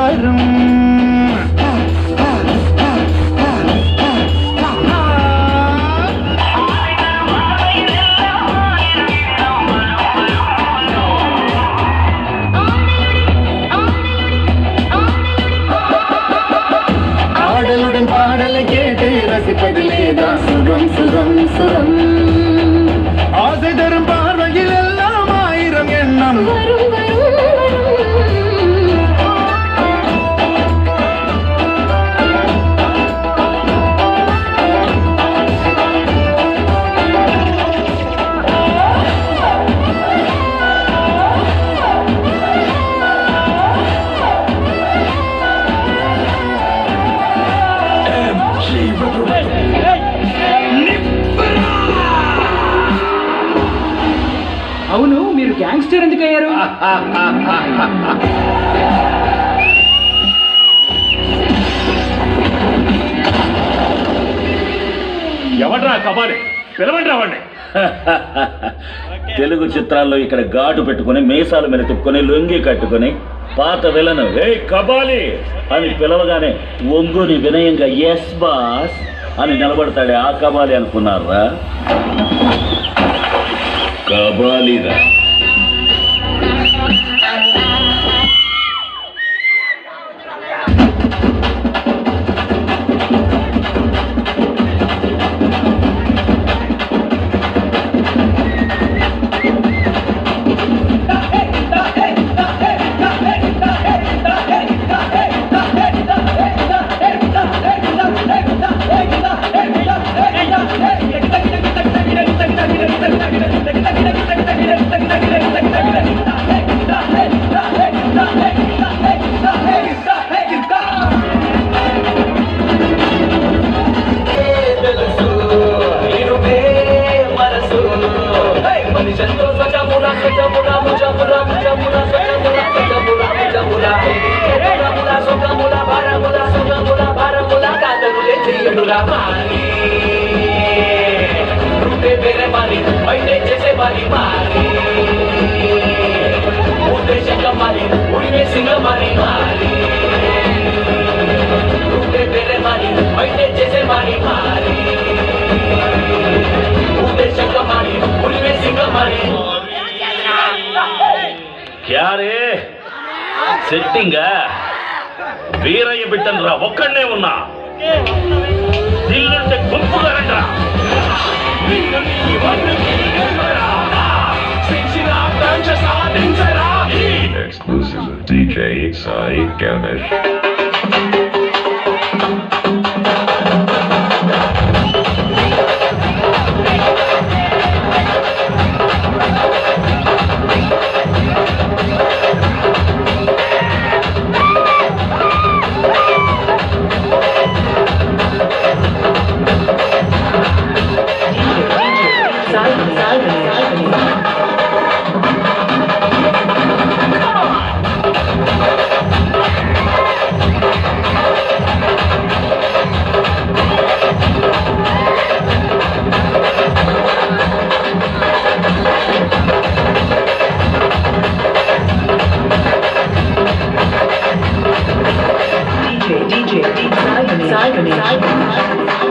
బంగారం ஆடலுடன் பாடலை கேட்டு ரசிப்பதிலேதா சுகம் சுகம் சுகம் ஆசை தரும் பார்வையில் எல்லாம் ஆயிரம் எண்ணம் வரும் வரும் வரும் అవును మీరు గ్యాంగ్స్టర్ ఎందుకు అయ్యారు ఎవడ్రా కబాలి పిలవండి రావండి తెలుగు చిత్రాల్లో ఇక్కడ ఘాటు పెట్టుకుని మీసాలు మీద తిప్పుకొని లొంగి కట్టుకొని పాత విలను ఏ కబాలి అని పిలవగానే ఒంగుని వినయంగా ఎస్ బాస్ అని నిలబడతాడే ఆ కబాలి అనుకున్నారా కబాలిరా క్యారే సెట్టింగా వీరయ్య బిడ్డను రా ఒక్కడనే ఉన్నా దిల్లుంటే గుంపుగా రండ్రా Exclusive DJ Sai Ganesh. DJ, DJ, Simon, Simon, Simon.